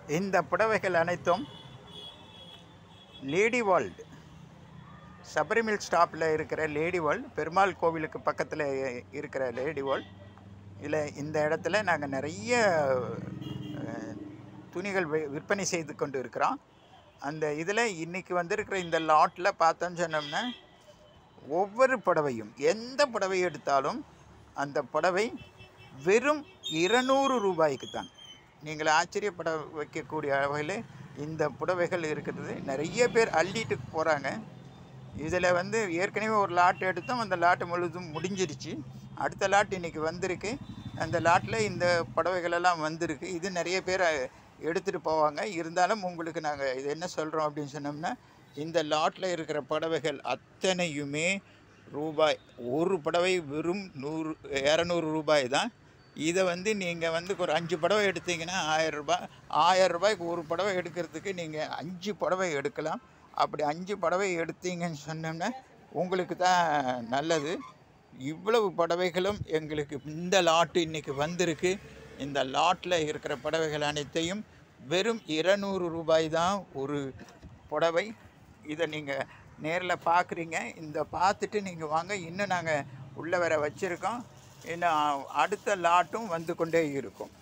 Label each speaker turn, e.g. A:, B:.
A: இந்த புடவைகள் அனைத்தும் லேடி வேர்ல்டு சபரிமில் ஸ்டாப்பில் இருக்கிற லேடி வேர்ல்ட் பெருமாள் கோவிலுக்கு பக்கத்தில் இருக்கிற லேடி வேர்ல்ட் இதில் இந்த இடத்துல நாங்கள் நிறைய அஹ், துணிகள் வி- விற்பனை செய்து கொண்டு இருக்கிறோம் அந்த இதில் இன்றைக்கி வந்திருக்கிற இந்த லாட்டில் பார்த்தோன்னு சொன்னோம்னா ஒவ்வொரு புடவையும் எந்த புடவை எடுத்தாலும் அந்த புடவை வெறும் இருநூறு ரூபாய்க்கு தான் நீங்கள் ஆச்சரியப்பட வைக்கக்கூடிய வகையில் இந்த புடவைகள் இருக்கிறது நிறைய பேர் அள்ளிட்டு போகிறாங்க இதில் வந்து ஏற்கனவே ஒரு லாட் எடுத்தோம் அந்த லாட் முழுதும் முடிஞ்சிருச்சு அடுத்த லாட் இன்றைக்கி வந்திருக்கு அந்த லாட்டில் இந்த புடவைகள் எல்லாம் வந்திருக்கு இது நிறைய பேர் எடுத்துகிட்டு போவாங்க இருந்தாலும் உங்களுக்கு நாங்கள் இது என்ன சொல்கிறோம் அப்படின்னு சொன்னோம்னா இந்த லாட்டில் இருக்கிற புடவைகள் அத்தனையுமே ரூபாய் ஒரு புடவை வெறும் நூறு இரநூறு ரூபாய் தான் இதை வந்து நீங்கள் வந்து ஒரு அஞ்சு புடவை எடுத்தீங்கன்னா ஆயிரம் ரூபாய் ஆயிரம் ரூபாய்க்கு ஒரு புடவை எடுக்கிறதுக்கு நீங்கள் அஞ்சு புடவை எடுக்கலாம் அப்படி அஞ்சு புடவை எடுத்தீங்கன்னு சொன்னோம்னா உங்களுக்கு தான் நல்லது இவ்வளவு புடவைகளும் எங்களுக்கு இந்த லாட்டு இன்றைக்கி வந்திருக்கு இந்த லாட்டில் இருக்கிற புடவைகள் அனைத்தையும் வெறும் இருநூறு ரூபாய் தான் ஒரு புடவை இதை நீங்கள் நேரில் பார்க்குறீங்க இந்த பார்த்துட்டு நீங்கள் வாங்க இன்னும் நாங்கள் உள்ளே வர வச்சுருக்கோம் இன்னும் அடுத்த லாட்டும் வந்து கொண்டே இருக்கும்